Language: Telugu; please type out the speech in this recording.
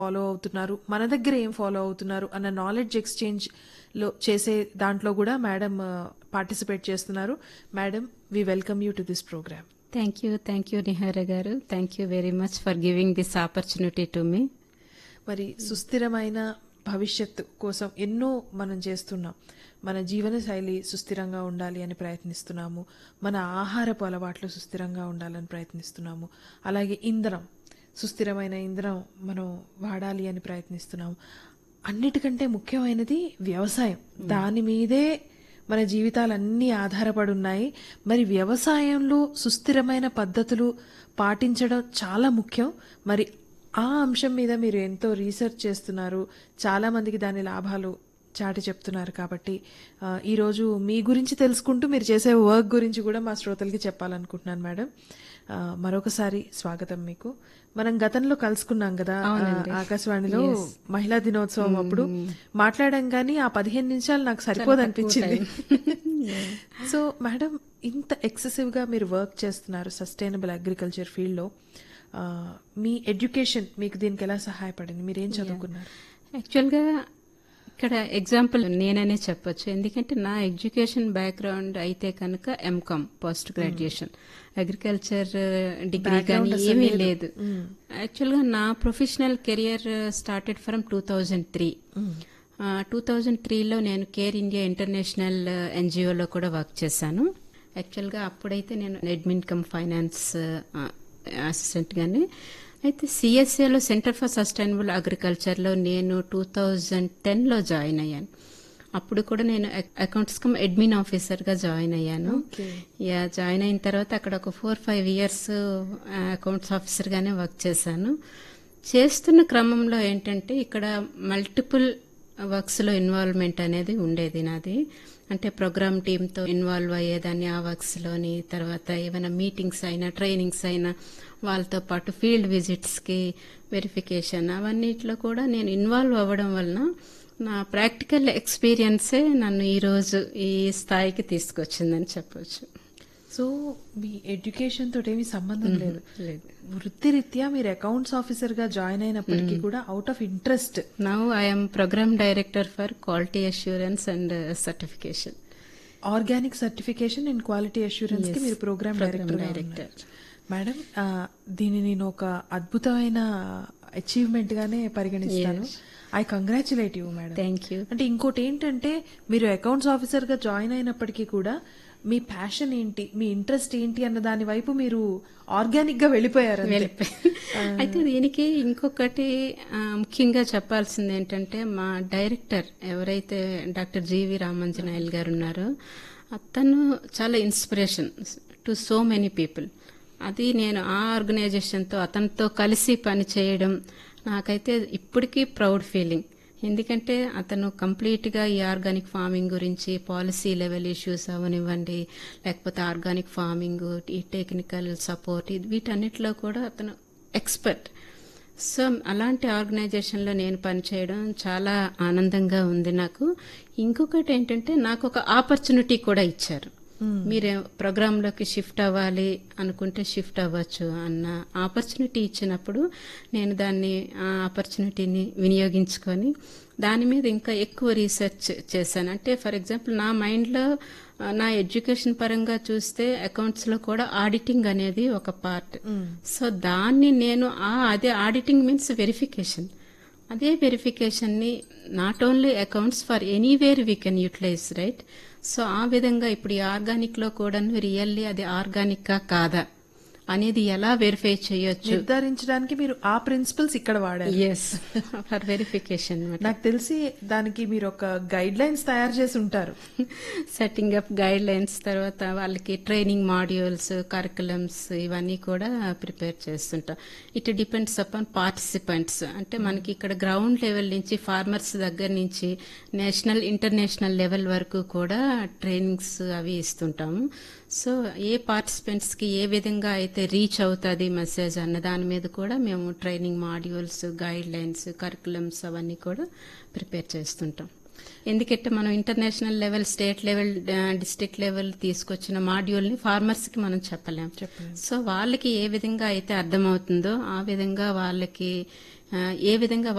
ఫాలో అవుతున్నారు మన దగ్గర ఏం ఫాలో అవుతున్నారు అన్న నాలెడ్జ్ ఎక్స్చేంజ్ లో చేసే దాంట్లో కూడా మేడం పార్టిసిపేట్ చేస్తున్నారు madam we welcome you to this programme thank you thank you Nihara garu thank you very much for giving this opportunity to me మరి సుస్థిరమైన భవిష్యత్తు కోసం ఎన్నో మనం చేస్తున్నాం మన జీవన శైలి సుస్థిరంగా ఉండాలి అని ప్రయత్నిస్తున్నాము మన ఆహారపు అలవాట్లు సుస్థిరంగా ఉండాలని ప్రయత్నిస్తున్నాము అలాగే ఇంధనం సుస్థిరమైన ఇంధనం మనం వాడాలి అని ప్రయత్నిస్తున్నాము అన్నిటికంటే ముఖ్యమైనది వ్యవసాయం దాని మీదే మన జీవితాలన్నీ ఆధారపడి ఉన్నాయి మరి వ్యవసాయంలో సుస్థిరమైన పద్ధతులు పాటించడం చాలా ముఖ్యం మరి ఆ అంశం మీద మీరు ఎంతో రీసెర్చ్ చేస్తున్నారు చాలా మందికి దాని లాభాలు చాటి చెప్తున్నారు కాబట్టి ఆ, ఈరోజు మీ గురించి తెలుసుకుంటూ మీరు చేసే వర్క్ గురించి కూడా మా శ్రోతలకి చెప్పాలనుకుంటున్నాను మేడం ఆ, మరొకసారి స్వాగతం మీకు మనం గతంలో కలుసుకున్నాం కదా ఆ, ఆకాశవాణిలో మహిళా దినోత్సవం అప్పుడు మాట్లాడాం కానీ ఆ పదిహేను నిమిషాలు నాకు సరిపోదు అనిపించింది సో మేడం ఇంత ఎక్సెసివ్ గా మీరు వర్క్ చేస్తున్నారు సస్టైనబుల్ అగ్రికల్చర్ ఫీల్డ్ లో ఆ, మీ ఎడ్యుకేషన్ మీకు దీనికి ఎలా సహాయపడింది మీరు ఏం చదువుకున్నారు యాక్చువల్గా ఇక్కడ ఎగ్జాంపుల్ నేననే చెప్పొచ్చు ఎందుకంటే నా ఎడ్యుకేషన్ బ్యాక్గ్రౌండ్ అయితే కనుక MCom post graduation agriculture degree కానీ ఏమీ లేదు యాక్చువల్గా నా professional career started from two thousand three two thousand త్రీలో నేను కేర్ ఇండియా ఇంటర్నేషనల్ ఎన్జిఓలో కూడా వర్క్ చేశాను యాక్చువల్గా అప్పుడైతే నేను అడ్మిన్ కమ్ ఫైనాన్స్ అసిస్టెంట్ గానే అయితే సిఎస్ఏలో సెంటర్ ఫర్ సస్టైనబుల్ అగ్రికల్చర్లో నేను టూ థౌజండ్ టెన్లో జాయిన్ అయ్యాను అప్పుడు కూడా నేను అకౌంట్స్ కమ్ అడ్మిన్ ఆఫీసర్గా జాయిన్ అయ్యాను యా జాయిన్ అయిన తర్వాత అక్కడ ఒక ఫోర్ ఫైవ్ ఇయర్స్ అకౌంట్స్ ఆఫీసర్గానే వర్క్ చేశాను చేస్తున్న క్రమంలో ఏంటంటే ఇక్కడ మల్టిపుల్ వర్క్స్లో ఇన్వాల్వ్మెంట్ అనేది ఉండేది నాది అంటే ప్రోగ్రామ్ టీంతో ఇన్వాల్వ్ అయ్యేదాన్ని ఆ వర్క్స్లోని తర్వాత ఏమైనా మీటింగ్స్ అయినా ట్రైనింగ్స్ అయినా వాళ్ళతో పాటు ఫీల్డ్ విజిట్స్కి వెరిఫికేషన్ అవన్నిట్లో కూడా నేను ఇన్వాల్వ్ అవ్వడం వలన నా ప్రాక్టికల్ ఎక్స్పీరియన్సే నన్ను ఈరోజు ఈ స్థాయికి తీసుకొచ్చిందని చెప్పొచ్చు సో మీ ఎడ్యుకేషన్ తోటి ఏమీ సంబంధం లేదు వృత్తిరీత్యా మీరు అకౌంట్స్ ఆఫీసర్ గా జాయిన్ అయినప్పటికీ కూడా out of interest now I'm programme director for quality assurance and certification organic certification and quality assurance కి మీరు ప్రోగ్రామ్ డైరెక్టర్ మేడం ఆ, దీన్ని నేను ఒక అద్భుతమైన అచీవ్మెంట్ గానే పరిగణిస్తాను I congratulate you madam thank you అంటే ఇంకోటి ఏంటంటే మీరు అకౌంట్స్ ఆఫీసర్ గా జాయిన్ అయినప్పటికీ కూడా మీ ప్యాషన్ ఏంటి మీ ఇంట్రెస్ట్ ఏంటి అన్న దాని వైపు మీరు ఆర్గానిక్ గా వెళ్ళిపోయారు అంతే. అయితే దీనికి ఇంకొకటి ఆ, ముఖ్యంగా చెప్పాల్సింది ఏంటంటే మా డైరెక్టర్ ఎవరైతే డాక్టర్ జీవి రామంజనాయల్ గారు ఉన్నారో అతను చాలా inspiration to so many people అది నేను ఆ ఆర్గనైజేషన్తో అతనితో కలిసి పని చేయడం నాకైతే ఇప్పటికీ ప్రౌడ్ ఫీలింగ్ ఎందుకంటే అతను కంప్లీట్గా ఈ ఆర్గానిక్ ఫార్మింగ్ గురించి పాలసీ లెవెల్ ఇష్యూస్ అవనివ్వండి లేకపోతే ఆర్గానిక్ ఫార్మింగ్ ఈ టెక్నికల్ సపోర్ట్ వీటన్నిటిలో కూడా అతను ఎక్స్పర్ట్ సో అలాంటి ఆర్గనైజేషన్లో నేను పనిచేయడం చాలా ఆనందంగా ఉంది నాకు ఇంకొకటి ఏంటంటే నాకు ఒక ఆపర్చునిటీ కూడా ఇచ్చారు మీరు ప్రోగ్రాంలోకి షిఫ్ట్ అవ్వాలి అనుకుంటే షిఫ్ట్ అవ్వచ్చు అన్న ఆపర్చునిటీ ఇచ్చినప్పుడు నేను దాన్ని ఆ ఆపర్చునిటీని వినియోగించుకొని దాని మీద ఇంకా ఎక్కువ రీసెర్చ్ చేశాను అంటే ఫర్ ఎగ్జాంపుల్ నా మైండ్లో ఆ, నా ఎడ్యుకేషన్ పరంగా చూస్తే అకౌంట్స్లో కూడా ఆడిటింగ్ అనేది ఒక పార్ట్ సో దాన్ని నేను ఆ అదే ఆడిటింగ్ మీన్స్ వెరిఫికేషన్ అదే వెరిఫికేషన్ని not only accounts for anywhere we can utilise right so ఆ విధంగా ఇప్పుడు ఈ ఆర్గానిక్ లో కూడా రియల్లీ అది ఆర్గానిక్ కాదా అనేది ఎలా వెరిఫై చేయొచ్చు నిర్ధారించడానికి మీరు ఆ ప్రిన్సిపల్స్ ఇక్కడ వాడారు ఎస్ ఫర్ వెరిఫికేషన్ నాకు తెలిసి దానికి మీరు ఒక గైడ్ లైన్స్ తయారు చేసి ఉంటారు సెట్టింగ్ అప్ గైడ్ లైన్స్ తర్వాత వాళ్ళకి ట్రైనింగ్ మాడ్యూల్స్ కరికులమ్స్ ఇవన్నీ కూడా ప్రిపేర్ చేస్తుంటాం ఇట్ డిపెండ్స్ అపాన్ పార్టిసిపెంట్స్ అంటే మనకి ఇక్కడ గ్రౌండ్ లెవెల్ నుంచి ఫార్మర్స్ దగ్గర నుంచి నేషనల్ ఇంటర్నేషనల్ లెవెల్ వరకు కూడా ట్రైనింగ్స్ అవి ఇస్తుంటాము సో ఏ పార్టిసిపెంట్స్ కి ఏ విధంగా అయితే రీచ్ అవుతుంది మెసేజ్ అన్న దాని మీద కూడా మేము training modules guideline curriculums అవన్నీ కూడా ప్రిపేర్ చేస్తుంటాం ఎందుకంటే మనం international level state level district level తీసుకొచ్చిన మాడ్యూల్ ని ఫార్మర్స్ కి మనం చెప్పలేం సో వాళ్ళకి ఏ విధంగా అయితే అర్థమవుతుందో ఆ విధంగా వాళ్ళకి ఆ, ఏ విధంగా